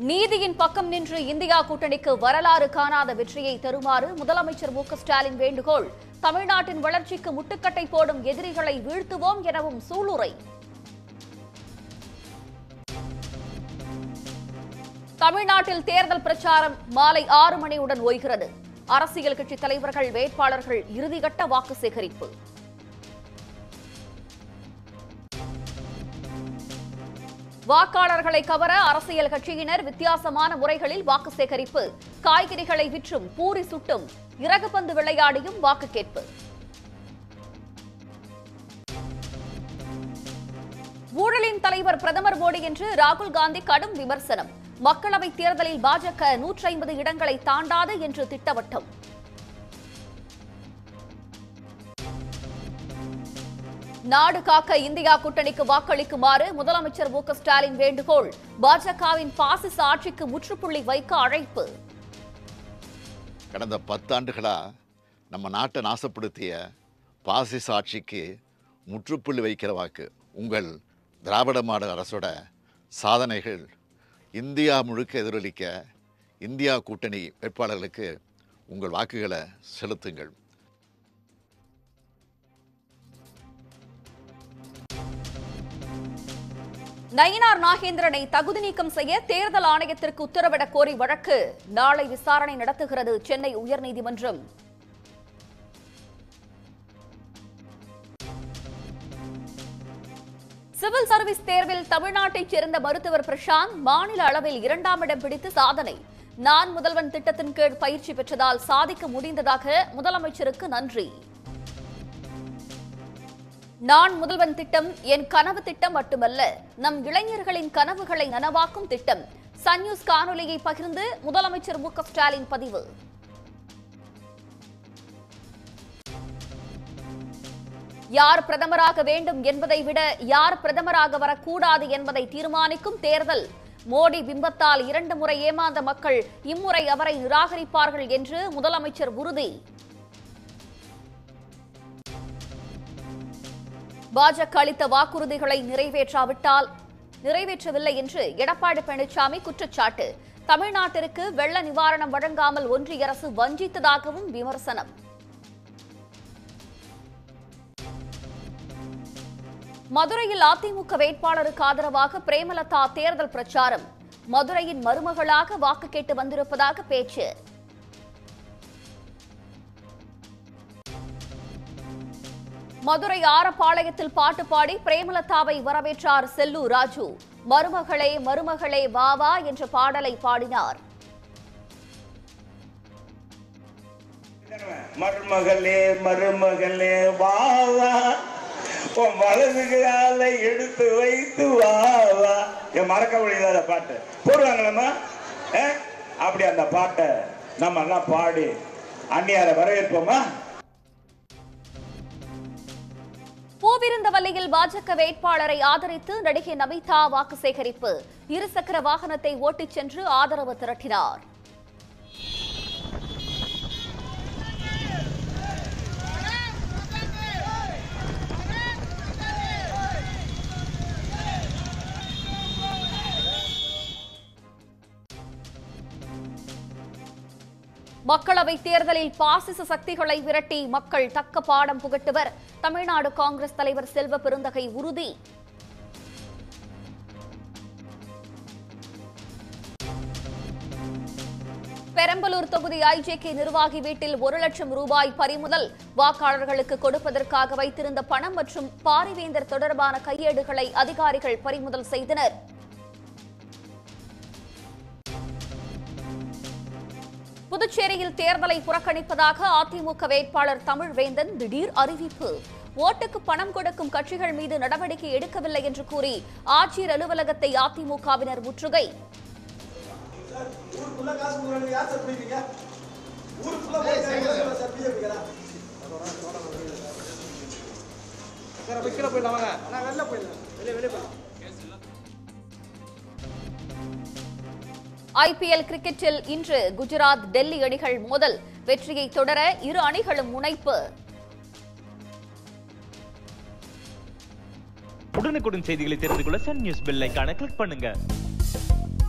நீதியின் பக்கம் நின்று இந்தியா கூட்டணிக்கு வரலாறு காணாத வெற்றியை தருமாறு முதலமைச்சர் மு க ஸ்டாலின் வேண்டுகோள் தமிழ்நாட்டின் வளர்ச்சிக்கு முட்டுக்கட்டை போடும் எதிரிகளை வீழ்த்துவோம் எனவும் சூளுரை தமிழ்நாட்டில் தேர்தல் பிரச்சாரம் மாலை ஆறு மணியுடன் ஓய்கிறது அரசியல் கட்சி தலைவர்கள் வேட்பாளர்கள் இறுதிக்கட்ட வாக்கு சேகரிப்பு வாக்காளர்களை கவர அரசியல் கட்சியினர் வித்தியாசமான முறைகளில் வாக்கு சேகரிப்பு காய்கறிகளை விற்றும் பூரி சுட்டும் இறகுப்பந்து விளையாடியும் வாக்கு கேட்பு ஊழலின் தலைவர் பிரதமர் மோடி என்று ராகுல் காந்தி கடும் விமர்சனம் மக்களவைத் தேர்தலில் பாஜக நூற்றி ஐம்பது இடங்களை தாண்டாது என்று திட்டவட்டம் நாடு காக்க இந்தியா கூட்டணிக்கு வாக்களிக்குமாறு முதலமைச்சர் மு க ஸ்டாலின் வேண்டுகோள் பாஜகவின் பாசிச ஆட்சிக்கு முற்றுப்புள்ளி வைக்க அழைப்பு கடந்த பத்தாண்டுகளா நம்ம நாட்டை நாசப்படுத்திய பாசிச ஆட்சிக்கு முற்றுப்புள்ளி வைக்கிற வாக்கு உங்கள் திராவிட மாடல் அரசோட சாதனைகள் இந்தியா முழுக்க எதிரொலிக்க இந்தியா கூட்டணி வேட்பாளர்களுக்கு உங்கள் வாக்குகளை செலுத்துங்கள் நயினார் நாகேந்திரனை தகுதி நீக்கம் செய்ய தேர்தல் ஆணையத்திற்கு உத்தரவிடக் கோரி வழக்கு நாளை விசாரணை நடத்துகிறது சென்னை உயர்நீதிமன்றம் சிவில் சர்வீஸ் தேர்வில் தமிழ்நாட்டைச் சேர்ந்த மருத்துவர் பிரசாந்த் மாநில அளவில் இரண்டாம் இடம் பிடித்து சாதனை நான் முதல்வன் திட்டத்தின் கீழ் பயிற்சி பெற்றதால் சாதிக்க முடிந்ததாக முதலமைச்சருக்கு நன்றி நான் முதல்வன் திட்டம் என் கனவு திட்டம் மட்டுமல்ல நம் இளைஞர்களின் கனவுகளை நனவாக்கும் திட்டம் சன் நியூஸ் காணொலியை பகிர்ந்து முதலமைச்சர் மு க ஸ்டாலின் பதிவு யார் பிரதமராக வேண்டும் என்பதை விட யார் பிரதமராக வரக்கூடாது என்பதை தீர்மானிக்கும் தேர்தல் மோடி பிம்பத்தால் இரண்டு முறை ஏமாந்த மக்கள் இம்முறை அவரை நிராகரிப்பார்கள் என்று முதலமைச்சர் உறுதி பாஜக அளித்த வாக்குறுதிகளை நிறைவேற்றாவிட்டால் நிறைவேற்றவில்லை என்று எடப்பாடி பழனிசாமி குற்றச்சாட்டு தமிழ்நாட்டிற்கு வெள்ள நிவாரணம் வழங்காமல் ஒன்றிய அரசு வஞ்சித்ததாகவும் விமர்சனம் மதுரையில் அதிமுக வேட்பாளருக்கு ஆதரவாக பிரேமலதா தேர்தல் பிரச்சாரம் மதுரையின் மருமகளாக வாக்கு கேட்டு வந்திருப்பதாக பேச்சு மதுரை ஆரப்பாளையத்தில் பாட்டு பாடி பிரேமலதாவை வரவேற்றார் செல்லூர் ராஜு மருமகளே மருமகளே வா வா என்ற பாடலை பாடினார் மருமகளே மருமகளே வா வா உன் வலது காலை எடுத்து வைத்து வா வா என் மறக்க முடியாத பாட்டு போடுவாங்களம்மா ஆ? அப்படி அந்த பாட்டை நம்ம எல்லாம் பாடி அந்நியாரை வரவேற்போமா பூவிருந்தவல்லியில் பாஜக வேட்பாளரை ஆதரித்து நடிகை நமிதா வாக்கு சேகரிப்பு இருசக்கர வாகனத்தை ஓட்டிச் சென்று ஆதரவு திரட்டினார் மக்களவைத் தேர்தலில் பாசிச சக்திகளை விரட்டி மக்கள் தக்க பாடம் புகட்டுவர் தமிழ்நாடு காங்கிரஸ் தலைவர் செல்வ பெருந்தகை உறுதி பெரம்பலூர் தொகுதி ஐஜேகே நிர்வாகி வீட்டில் ஒரு லட்சம் ரூபாய் பறிமுதல் வாக்காளர்களுக்கு கொடுப்பதற்காக வைத்திருந்த பணம் மற்றும் பாரிவேந்தர் தொடர்பான கையேடுகளை அதிகாரிகள் பறிமுதல் செய்தனர் புதுச்சேரியில் தேர்தலை புறக்கணிப்பதாக அதிமுக வேட்பாளர் தமிழ்வேந்தன் திடீர் அறிவிப்பு ஓட்டுக்கு பணம் கொடுக்கும் கட்சிகள் மீது நடவடிக்கை எடுக்கவில்லை என்று கூறி ஆட்சியர் அலுவலகத்தை அதிமுகவினர் முற்றுகை ஊருக்குள்ள காசு கொடுக்குறாங்க யார் சார் பிடிப்பீங்க ஊருக்குள்ள போய் சார் பிஜேபிக்கிறா சார் வைக்கல போயிடலாம் வாங்க நான் வெளில போயிடலாம் வெளியே வெளியே போயிடலாம் ஐபிஎல் கிரிக்கெட்டில் இன்று குஜராத் டெல்லி அணிகள் மோதல் வெற்றியை தொடர இரு அணிகளும் முனைப்பு உடனுக்குடன் செய்திகளை தெரிந்து கொள்ள சன் நியூஸ் பெல் ஐகானை கிளிக் பண்ணுங்க